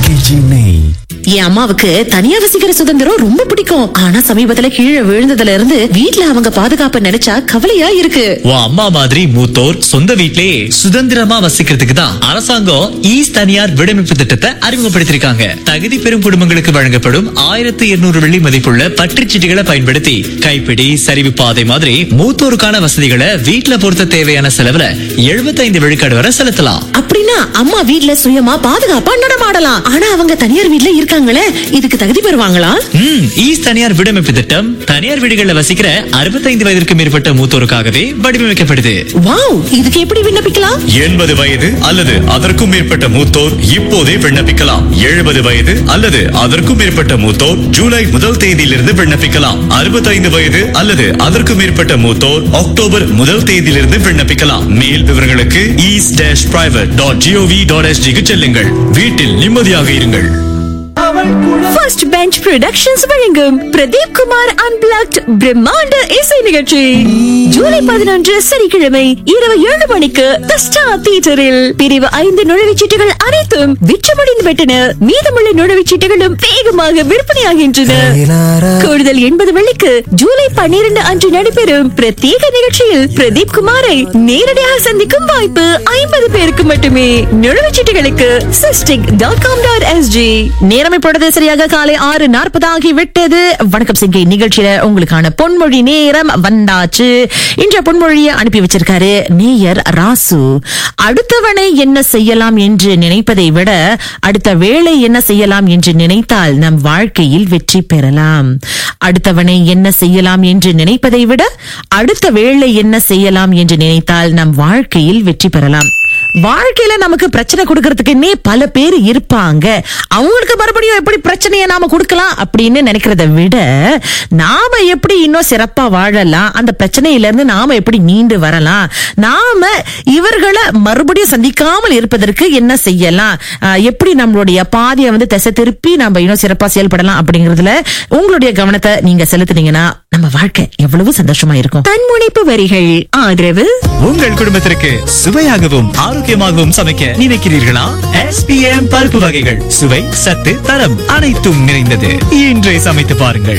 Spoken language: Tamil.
ஆர்கேஜி நெய் என் அம்மாவுக்கு தனியா வசிக்கிற சுதந்திரம் ரொம்ப பிடிக்கும் ஆனா சமீபத்துல கீழே விழுந்ததுல இருந்து வீட்ல அவங்க பாதுகாப்ப நினைச்சா கவலையா இருக்கு உன் அம்மா மாதிரி மூத்தோர் சொந்த வீட்லயே சுதந்திரமா வசிக்கிறதுக்கு தான் அரசாங்கம் ஈஸ் தனியார் விடமைப்பு திட்டத்தை அறிமுகப்படுத்திருக்காங்க தகுதி பெறும் குடும்பங்களுக்கு வழங்கப்படும் ஆயிரத்து இருநூறு வெள்ளி மதிப்புள்ள பற்றுச்சீட்டுகளை பயன்படுத்தி கைப்பிடி சரிவு பாதை மாதிரி மூத்தோருக்கான வசதிகளை வீட்ல பொருத்த தேவையான செலவுல 75 விழுக்காடு வரை செலுத்தலாம் அப்படின்னா அம்மா வீட்ல சுயமா பாதுகாப்பா நடமாடலாம் ஆனா அவங்க தனியார் வீட்ல இருக்காங்களே இதுக்கு தகுதி பெறுவாங்களா ம் ஈஸ் தனியார் விடமைப்பு திட்டம் தனியார் வீடுகள்ல வசிக்கிற 65 வயதிற்கு மேற்பட்ட மூத்தோருக்காகவே வடிவமைக்கப்படுது வாவ் இதுக்கு எப்படி விண்ணப்பிக்கலாம் எண்பது வயது அல்லது அதற்கும் மேற்பட்ட மூத்தோர் இப்போதே விண்ணப்பிக்கலாம் எழுபது வயது அல்லது அதற்கும் மேற்பட்ட மூத்தோர் ஜூலை முதல் தேதியிலிருந்து விண்ணப்பிக்கலாம் அறுபத்தைந்து வயது அல்லது அதற்கும் மேற்பட்ட மூத்தோர் அக்டோபர் முதல் தேதியிலிருந்து விண்ணப்பிக்கலாம் மேல் விவரங்களுக்கு ease dash private dot gov dot எஸ்டிக்கு செல்லுங்கள் வீட்டில் நிம்மதியாக இருங்கள் ஃபர்ஸ்ட் பெஞ்ச் ப்ரொடக்ஷன்ஸ் வழங்கும் பிரதீப் குமார் அன்பிளாக்ட் பிரம்மாண்ட இசை நிகழ்ச்சி ஜூலை பதினொன்று சனிக்கிழமை இரவு ஏழு மணிக்கு தி ஸ்டார் தியேட்டரில் பிரிவு ஐந்து நுழைவுச்சீட்டுகள் அனைத்தும் விற்றுமடிந்து விட்டன மீதமுள்ள நுழைவுச்சீட்டுகளும் வேகமாக விற்பனையாகின்றன கூடுதல் எண்பது வெள்ளிக்கு ஜூலை பன்னிரண்டு அன்று நடைபெறும் பிரத்யேக நிகழ்ச்சியில் பிரதீப் குமாரை நேரடியாக சந்திக்கும் வாய்ப்பு ஐம்பது பேருக்கு மட்டுமே நுழைவுச்சீட்டுகளுக்கு SISTIC dot com dot SG நேரம் இப்பொழுது சரியாக காலை ஆறு நாற்பது ஆகி விட்டது வணக்கம் சிங்கை நிகழ்ச்சியில உங்களுக்கான பொன்மொழி நேரம் வந்தாச்சு இன்ற பொன்மொழியை அனுப்பி வச்சிருக்காரு நேயர் ராசு அடுத்தவனை என்ன செய்யலாம் என்று நினைப்பதை விட அடுத்த வேளை என்ன செய்யலாம் என்று நினைத்தால் நம் வாழ்க்கையில் வெற்றி பெறலாம் அடுத்தவனை என்ன செய்யலாம் என்று நினைப்பதை விட அடுத்த வேளை என்ன செய்யலாம் என்று நினைத்தால் நம் வாழ்க்கையில் வெற்றி பெறலாம் வாழ்க்கையில நமக்கு பிரச்சனை கொடுக்கறதுக்குன்னே பல பேர் இருப்பாங்க அவங்களுக்கு மறுபடியும் எப்படி பிரச்சனையை நாம கொடுக்கலாம் அப்படின்னு நினைக்கிறத விட நாம எப்படி இன்னும் சிறப்பா வாழலாம் அந்த பிரச்சனையில இருந்து நாம எப்படி மீண்டு வரலாம் நாம இவர்களை மறுபடியும் சந்திக்காமல் இருப்பதற்கு என்ன செய்யலாம் ஆஹ் எப்படி நம்மளுடைய பாதையை வந்து திசை திருப்பி நம்ம இன்னும் சிறப்பா செயல்படலாம் அப்படிங்கறதுல உங்களுடைய கவனத்தை நீங்க செலுத்துனீங்கன்னா நம்ம வாழ்க்கை எவ்வளவு சந்தோஷமா இருக்கும் தன்முனைப்பு வரிகள் ஆதரவு உங்கள் குடும்பத்திற்கு சுவையாகவும் ஆரோக்கியமாகவும் சமைக்க நினைக்கிறீர்களா எஸ்பிஎம் பருப்பு வகைகள் சுவை சத்து தரம் அனைத்தும் நிறைந்தது இன்றே சமைத்து பாருங்கள்